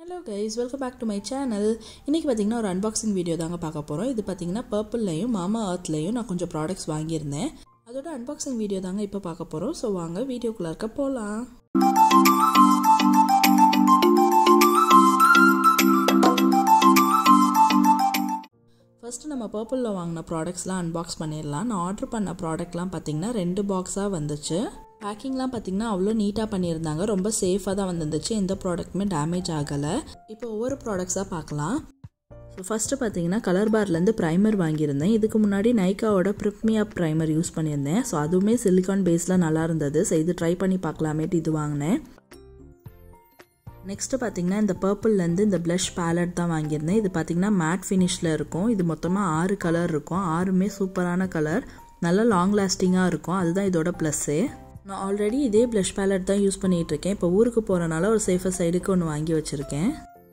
hello guys welcome back to my channel இன்றைக்கி பார்த்தீங்கன்னா ஒரு அன்பாக்சிங் வீடியோ தாங்க பார்க்க போகிறோம் இது பார்த்தீங்கன்னா பர்பிள்லையும் மாமா அர்த்லையும் நான் கொஞ்சம் ப்ராடக்ட்ஸ் வாங்கியிருந்தேன் அதோட அன்பாக்சிங் வீடியோ தாங்க இப்போ பார்க்க போகிறோம் ஸோ வாங்க வீடியோக்குள்ளே இருக்க போகலாம் ஃபஸ்ட்டு நம்ம பர்பிளில் வாங்கின ப்ராடக்ட்ஸ்லாம் அன்பாக்ஸ் பண்ணிடலாம் நான் ஆர்டர் பண்ண ப்ராடக்ட்லாம் பார்த்தீங்கன்னா ரெண்டு பாக்ஸாக வந்துச்சு பேக்கிங்லாம் பார்த்தீங்கன்னா அவ்வளோ நீட்டாக பண்ணியிருந்தாங்க ரொம்ப சேஃபாக தான் வந்துருந்துச்சு எந்த ப்ராடக்ட்டுமே டேமேஜ் ஆகலை இப்போ ஒவ்வொரு ப்ராடக்ட்ஸாக பார்க்கலாம் ஸோ ஃபஸ்ட்டு பார்த்தீங்கன்னா கலர் பார்லேருந்து ப்ரைமர் வாங்கியிருந்தேன் இதுக்கு முன்னாடி நைக்காவோட ப்ரிப்மியா ப்ரைமர் யூஸ் பண்ணியிருந்தேன் ஸோ அதுவுமே சிலிக்கான் பேஸில் நல்லா இருந்தது ஸோ இது ட்ரை பண்ணி பார்க்கலாமேட்டு இது வாங்கினேன் நெக்ஸ்ட்டு பார்த்தீங்கன்னா இந்த பர்பிள்லேருந்து இந்த ப்ளஷ் பேலட் தான் வாங்கியிருந்தேன் இது பார்த்தீங்கன்னா மேட் ஃபினிஷில் இருக்கும் இது மொத்தமாக ஆறு கலர் இருக்கும் ஆறுமே சூப்பரான கலர் நல்லா லாங் லாஸ்டிங்காக இருக்கும் அதுதான் இதோட ப்ளஸ்ஸே நான் ஆல்ரெடி இதே ப்ளஷ் பேலட் தான் யூஸ் பண்ணிகிட்டு இருக்கேன் இப்போ ஊருக்கு போகிறனால ஒரு சேஃபர் சைடுக்கு ஒன்று வாங்கி வச்சுருக்கேன்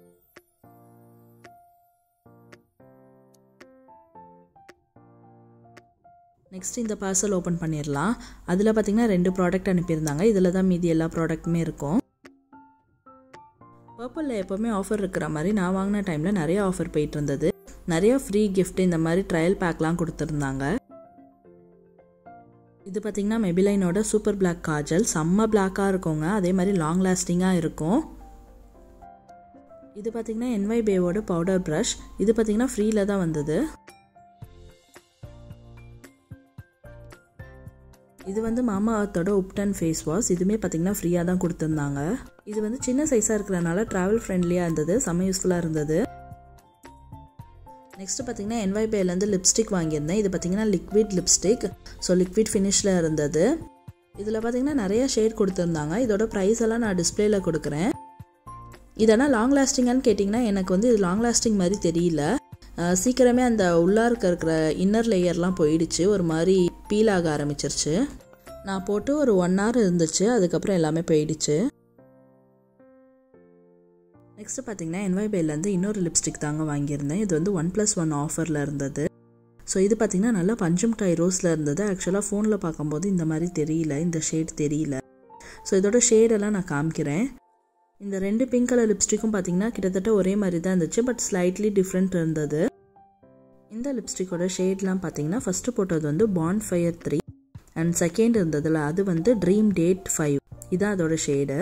நெக்ஸ்ட் இந்த பார்சல் ஓப்பன் பண்ணிடலாம் அதில் பார்த்தீங்கன்னா ரெண்டு ப்ராடக்ட் அனுப்பியிருந்தாங்க இதில் தான் மீதி எல்லா ப்ராடக்ட்டுமே இருக்கும் பர்பிளில் எப்போவுமே ஆஃபர் இருக்கிற மாதிரி நான் வாங்கின டைமில் நிறைய ஆஃபர் போயிட்டு இருந்தது நிறைய ஃப்ரீ கிஃப்ட் இந்த மாதிரி ட்ரையல் பேக்லாம் கொடுத்துருந்தாங்க இது பார்த்திங்கன்னா மெபிலைனோட சூப்பர் பிளாக் காஜல் செம்ம பிளாக்காக இருக்குங்க அதே மாதிரி லாங் லாஸ்டிங்காக இருக்கும் இது பார்த்திங்கன்னா என்வை பேவோட பவுடர் ப்ரஷ் இது பார்த்திங்கன்னா ஃப்ரீயில் தான் வந்தது இது வந்து மாமா அர்த்தோட உப்டன் ஃபேஸ் வாஷ் இதுவுமே பார்த்திங்கன்னா ஃப்ரீயாக தான் கொடுத்துருந்தாங்க இது வந்து சின்ன சைஸாக இருக்கிறனால ட்ராவல் ஃப்ரெண்ட்லியாக இருந்தது செம்ம யூஸ்ஃபுல்லாக இருந்தது நெக்ஸ்ட் பார்த்தீங்கன்னா என்வைபேலேருந்து லிப்ஸ்டிக் வாங்கியிருந்தேன் இது பார்த்தீங்கன்னா லிக்விட் லிப்ஸ்டிக் ஸோ லிக்விட் ஃபினிஷில் இருந்தது இதில் பார்த்தீங்கன்னா நிறைய ஷேட் கொடுத்துருந்தாங்க இதோட ப்ரைஸ் எல்லாம் நான் டிஸ்பிளேல கொடுக்குறேன் இதெல்லாம் லாங் லாஸ்டிங்கான்னு கேட்டிங்கன்னா எனக்கு வந்து இது லாங் லாஸ்டிங் மாதிரி தெரியல சீக்கிரமே அந்த உள்ளார்க்க இருக்கிற இன்னர் லேயர்லாம் போயிடுச்சு ஒரு மாதிரி பீல் ஆக ஆரம்பிச்சிருச்சு நான் போட்டு ஒரு ஒன் ஹவர் இருந்துச்சு அதுக்கப்புறம் எல்லாமே போயிடுச்சு நெக்ஸ்ட்டு பார்த்தீங்கன்னா என்வைபேலேருந்து இன்னொரு லிப்ஸ்டிக் தாங்க வாங்கியிருந்தேன் இது வந்து ஒன் ப்ளஸ் ஒன் ஆஃபரில் இருந்தது ஸோ இது பார்த்தீங்கன்னா நல்லா பஞ்சம் டை ரோஸில் இருந்தது ஆக்சுவலாக ஃபோனில் பார்க்கும்போது இந்த மாதிரி தெரியல இந்த ஷேட் தெரியல ஸோ இதோட ஷேடெல்லாம் நான் காமிக்கிறேன் இந்த ரெண்டு பிங்க் கலர் லிப்ஸ்டிக்கும் பார்த்தீங்கன்னா கிட்டத்தட்ட ஒரே மாதிரி தான் இருந்துச்சு பட் ஸ்லைட்லி டிஃப்ரெண்ட் இருந்தது இந்த லிப்ஸ்டிக்கோட ஷேட்லாம் பார்த்தீங்கன்னா ஃபஸ்ட்டு போட்டது வந்து bonfire three and second இருந்ததுல அது வந்து ட்ரீம் டேட் ஃபைவ் இதான் அதோட ஷேடு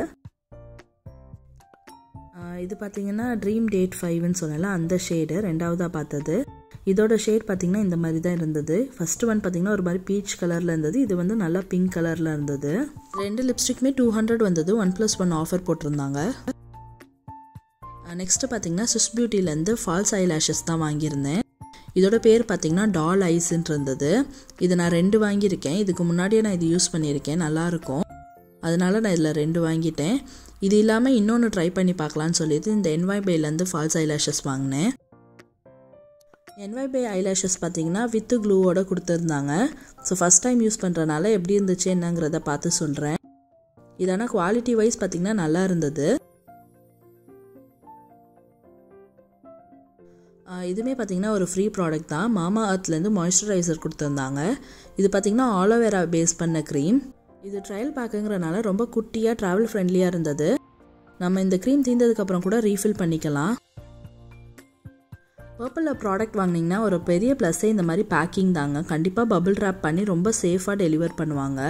இது பார்த்தீங்கன்னா ட்ரீம் டேட் ஃபைவ்னு சொன்னல அந்த ஷேடு ரெண்டாவதாக பார்த்தது இதோட ஷேட் பார்த்தீங்கன்னா இந்த மாதிரி தான் இருந்தது ஃபர்ஸ்ட் ஒன் பார்த்தீங்கன்னா ஒரு மாதிரி பீச் கலரில் இருந்தது இது வந்து நல்லா பிங்க் கலரில் இருந்தது ரெண்டு லிப்ஸ்டிக்குமே டூ ஹண்ட்ரட் வந்தது ஒன் ப்ளஸ் ஒன் ஆஃபர் போட்டிருந்தாங்க நெக்ஸ்ட்டு பார்த்தீங்கன்னா சுஸ் பியூட்டிலேருந்து ஃபால்ஸ் ஐ லேஷஸ் தான் வாங்கியிருந்தேன் இதோட பேர் பார்த்தீங்கன்னா டால் ஐஸ்ன்ட்டு இருந்தது இது நான் ரெண்டு வாங்கியிருக்கேன் இதுக்கு முன்னாடியே நான் இது யூஸ் பண்ணியிருக்கேன் நல்லாயிருக்கும் அதனால நான் இதில் ரெண்டு வாங்கிட்டேன் இது இல்லாமல் இன்னொன்று ட்ரை பண்ணி பார்க்கலான்னு சொல்லிட்டு இந்த என்வாய் பேலேருந்து ஃபால்ஸ் ஐலாஷஸ் வாங்கினேன் என்வாய் பே ஐலாஷஸ் பார்த்தீங்கன்னா வித்து க்ளூவோட கொடுத்துருந்தாங்க ஸோ ஃபஸ்ட் டைம் யூஸ் பண்ணுறனால எப்படி இருந்துச்சு என்னங்கிறத பார்த்து சொல்கிறேன் இதான குவாலிட்டி வைஸ் பார்த்தீங்கன்னா நல்லா இருந்தது இதுவுமே பார்த்தீங்கன்னா ஒரு ஃப்ரீ ப்ராடக்ட் தான் மாமா அர்த்லேருந்து மாய்ஸ்சரைசர் கொடுத்துருந்தாங்க இது பார்த்தீங்கன்னா ஆலோவேரா பேஸ் பண்ண க்ரீம் இது ட்ரையல் பேக்குங்கிறனால ரொம்ப குட்டியாக ட்ராவல் ஃப்ரெண்ட்லியாக இருந்தது நம்ம இந்த க்ரீம் தீர்ந்ததுக்கப்புறம் கூட ரீஃபில் பண்ணிக்கலாம் பர்பிளில் ப்ராடக்ட் வாங்கினீங்கன்னா ஒரு பெரிய ப்ளஸ்ஸே இந்த மாதிரி பேக்கிங் தாங்க கண்டிப்பாக பபிள் ட்ராப் பண்ணி ரொம்ப சேஃபாக டெலிவர் பண்ணுவாங்க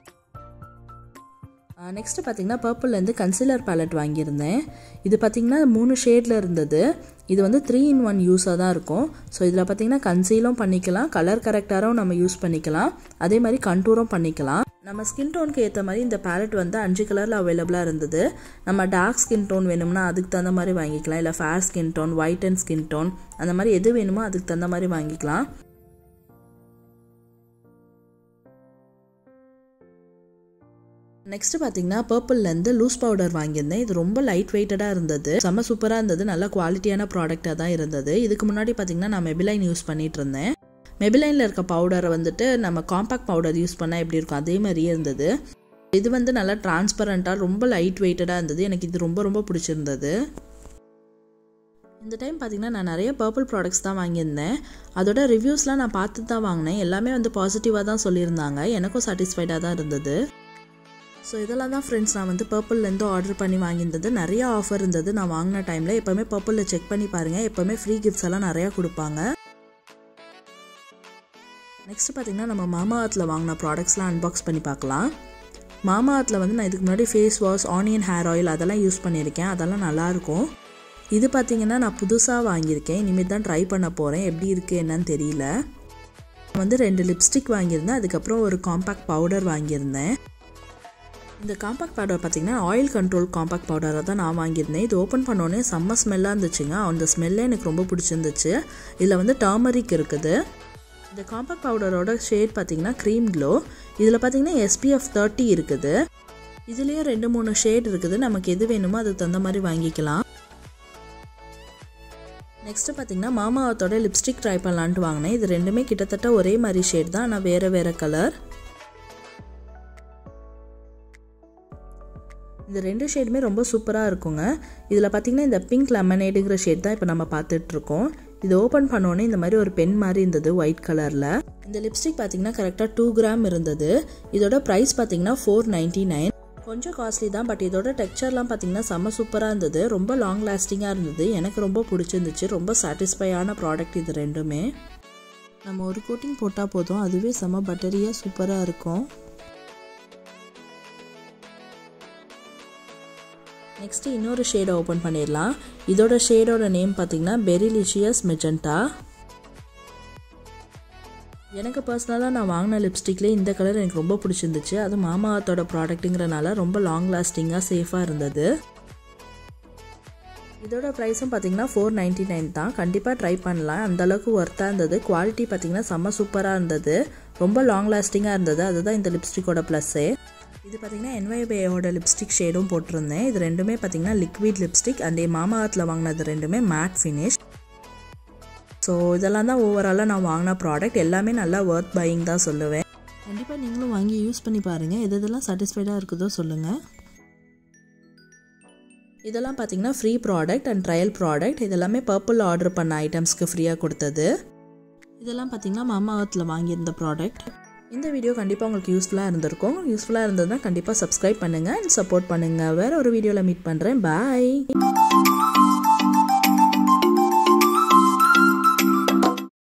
நெக்ஸ்ட்டு பார்த்தீங்கன்னா பர்பிள்லேருந்து கன்சிலர் பேலட் வாங்கியிருந்தேன் இது பார்த்தீங்கன்னா மூணு ஷேடில் இருந்தது இது வந்து த்ரீ இன் ஒன் யூஸாக தான் இருக்கும் ஸோ இதில் பார்த்தீங்கன்னா கன்சீலும் பண்ணிக்கலாம் கலர் கரெக்டாகவும் நம்ம யூஸ் பண்ணிக்கலாம் அதே மாதிரி கண்டூரும் பண்ணிக்கலாம் நம்ம ஸ்கின் டோனுக்கு ஏற்ற மாதிரி இந்த பேலட் வந்து அஞ்சு கலரில் அவைலபிளாக இருந்தது நம்ம டார்க் ஸ்கின் டோன் வேணும்னா அதுக்கு தகுந்த மாதிரி வாங்கிக்கலாம் இல்லை fair skin tone white and skin tone அந்த மாதிரி எது வேணுமோ அதுக்கு தகுந்த மாதிரி வாங்கிக்கலாம் நெக்ஸ்ட் பார்த்தீங்கன்னா பர்பிள்லேருந்து லூஸ் பவுடர் வாங்கியிருந்தேன் இது ரொம்ப லைட் வெயிட்டடாக இருந்தது செம்ம சூப்பராக இருந்தது நல்ல குவாலிட்டியான ப்ராடக்டாக தான் இருந்தது இதுக்கு முன்னாடி பார்த்தீங்கன்னா நான் மெபிலைன் யூஸ் பண்ணிட்டு இருந்தேன் மெபிலைனில் இருக்க பவுடரை வந்துட்டு நம்ம காம்பாக்ட் பவுடர் யூஸ் பண்ணால் எப்படி இருக்கும் அதே மாதிரியே இருந்தது இது வந்து நல்லா டிரான்ஸ்பரண்ட்டாக ரொம்ப லைட் வெயிட்டடாக இருந்தது எனக்கு இது ரொம்ப ரொம்ப பிடிச்சிருந்தது இந்த டைம் பார்த்தீங்கன்னா நான் நிறைய பர்பிள் ப்ராடக்ட்ஸ் தான் வாங்கியிருந்தேன் அதோட ரிவ்யூஸ்லாம் நான் பார்த்து தான் வாங்கினேன் எல்லாமே வந்து பாசிட்டிவாக தான் சொல்லியிருந்தாங்க எனக்கும் சாட்டிஸ்ஃபைடாக தான் இருந்தது ஸோ இதெல்லாம் தான் ஃப்ரெண்ட்ஸ் நான் வந்து பர்பிள்லேருந்து ஆர்டர் பண்ணி வாங்கியிருந்தது நிறையா ஆஃபர் இருந்தது நான் வாங்கின டைமில் எப்போவுமே பர்பிளில் செக் பண்ணி பாருங்கள் எப்போவுமே ஃப்ரீ கிஃப்ட்ஸ் எல்லாம் நிறையா கொடுப்பாங்க நெக்ஸ்ட் பார்த்திங்கன்னா நம்ம மாமா ஆத்தில் வாங்கின ப்ராடக்ட்ஸ்லாம் அன்பாக்ஸ் பண்ணி பார்க்கலாம் மாமா ஆத்தில் வந்து நான் இதுக்கு முன்னாடி face wash onion hair oil அதெல்லாம் யூஸ் பண்ணியிருக்கேன் அதெல்லாம் நல்லாயிருக்கும் இது பார்த்திங்கன்னா நான் புதுசாக வாங்கியிருக்கேன் இனிமேல் தான் ட்ரை பண்ண போகிறேன் எப்படி இருக்குது என்னன்னு தெரியல வந்து ரெண்டு லிப்ஸ்டிக் வாங்கியிருந்தேன் அதுக்கப்புறம் ஒரு காம்பேக்ட் பவுடர் வாங்கியிருந்தேன் இந்த காம்பேக்ட் பவுடர் பார்த்திங்கன்னா ஆயில் கண்ட்ரோல் காம்பேக்ட் பவுடரை தான் நான் வாங்கியிருந்தேன் இது ஓப்பன் பண்ணோடனே செம்ம ஸ்மெல்லாக இருந்துச்சுங்க அந்த ஸ்மெல்லே எனக்கு ரொம்ப பிடிச்சிருந்துச்சு இதில் வந்து டர்மரிக் இருக்குது இந்த காம்பேக்ட் பவுடரோட ஷேட் பார்த்திங்கன்னா க்ரீம் க்ளோ இதில் பார்த்திங்கன்னா எஸ்பிஎஃப் தேர்ட்டி இருக்குது இதுலேயும் ரெண்டு மூணு ஷேட் இருக்குது நமக்கு எது வேணுமோ அதுக்கு தகுந்த மாதிரி வாங்கிக்கலாம் நெக்ஸ்ட்டு பார்த்தீங்கன்னா மாமாவத்தோட லிப்ஸ்டிக் ட்ரை பண்ணலான்ட்டு வாங்கினேன் இது ரெண்டுமே கிட்டத்தட்ட ஒரே மாதிரி ஷேட் தான் ஆனால் வேறு வேறு கலர் இந்த ரெண்டு ஷேடுமே ரொம்ப சூப்பராக இருக்குங்க இதில் பார்த்தீங்கன்னா இந்த பிங்க் லெமனேடுங்கிற ஷேட் தான் இப்போ நம்ம பார்த்துட்ருக்கோம் இது ஓப்பன் பண்ணோன்னே இந்த மாதிரி ஒரு பென் மாதிரி இருந்தது ஒயிட் கலரில் இந்த லிப்ஸ்டிக் பார்த்தீங்கன்னா கரெக்டாக டூ கிராம் இருந்தது இதோட ப்ரைஸ் பார்த்தீங்கன்னா ஃபோர் நைன்டி நைன் கொஞ்சம் காஸ்ட்லி தான் பட் இதோட டெக்ஸ்சர்லாம் பார்த்தீங்கன்னா செம்ம சூப்பராக இருந்தது ரொம்ப லாங் லாஸ்டிங்காக இருந்தது எனக்கு ரொம்ப பிடிச்சிருந்துச்சு ரொம்ப சாட்டிஸ்ஃபையான ப்ராடக்ட் இது ரெண்டுமே நம்ம ஒரு கோட்டிங் போட்டால் போதும் அதுவே செம்ம பட்டரியாக சூப்பராக இருக்கும் நெக்ஸ்ட்டு இன்னொரு ஷேடை ஓப்பன் பண்ணிடலாம் இதோட ஷேடோட நேம் பார்த்தீங்கன்னா பெரிலிஷியஸ் மெஜெண்டா எனக்கு பர்சனலாக நான் வாங்கின லிப்ஸ்டிக்லேயே இந்த கலர் எனக்கு ரொம்ப பிடிச்சிருந்துச்சு அது மாமாத்தோட ப்ராடக்ட்டுங்கிறனால ரொம்ப லாங் லாஸ்டிங்காக சேஃபாக இருந்தது இதோட ப்ரைஸும் பார்த்தீங்கன்னா ஃபோர் நைன்ட்டி நைன் தான் கண்டிப்பாக ட்ரை பண்ணலாம் அந்தளவுக்கு ஒர்த்தாக இருந்தது குவாலிட்டி பார்த்தீங்கன்னா செம்ம சூப்பராக இருந்தது ரொம்ப லாங் லாஸ்டிங்காக இருந்தது அதுதான் இந்த லிப்ஸ்டிக்கோட ப்ளஸ்ஸே இது பார்த்தீங்கன்னா என்வைபேயோட லிப்ஸ்டிக் ஷேடும் போட்டிருந்தேன் இது ரெண்டுமே பார்த்தீங்கன்னா லிக்விட் லிப்ஸ்டிக் அண்ட் மாமா ஆர்த்தில் வாங்கினது ரெண்டுமே மேட் ஃபினிஷ் ஸோ இதெல்லாம் தான் ஓவராலாக நான் வாங்கின ப்ராடக்ட் எல்லாமே நல்லா ஒர்த் பையிங் தான் சொல்லுவேன் கண்டிப்பாக நீங்களும் வாங்கி யூஸ் பண்ணி பாருங்கள் எது எதெல்லாம் சாட்டிஸ்ஃபைடாக இருக்குதோ சொல்லுங்கள் இதெல்லாம் பார்த்தீங்கன்னா free product and trial product இதெல்லாமே பர்பிள் ஆர்டர் பண்ண ஐட்டம்ஸ்க்கு ஃப்ரீயாக கொடுத்தது இதெல்லாம் பார்த்தீங்கன்னா மாமா ஆர்த்தில் வாங்கியிருந்த ப்ராடக்ட் இந்த வீடியோ கண்டிப்பாக உங்களுக்கு யூஸ்ஃபுல்லாக இருந்திருக்கும் யூஸ்ஃபுல்லாக இருந்ததுன்னா கண்டிப்பாக சப்ஸ்கிரைப் பண்ணுங்கள் அண்ட் சப்போர்ட் பண்ணுங்கள் வேறு ஒரு வீடியோவில் மீட் பண்ணுறேன் பாய்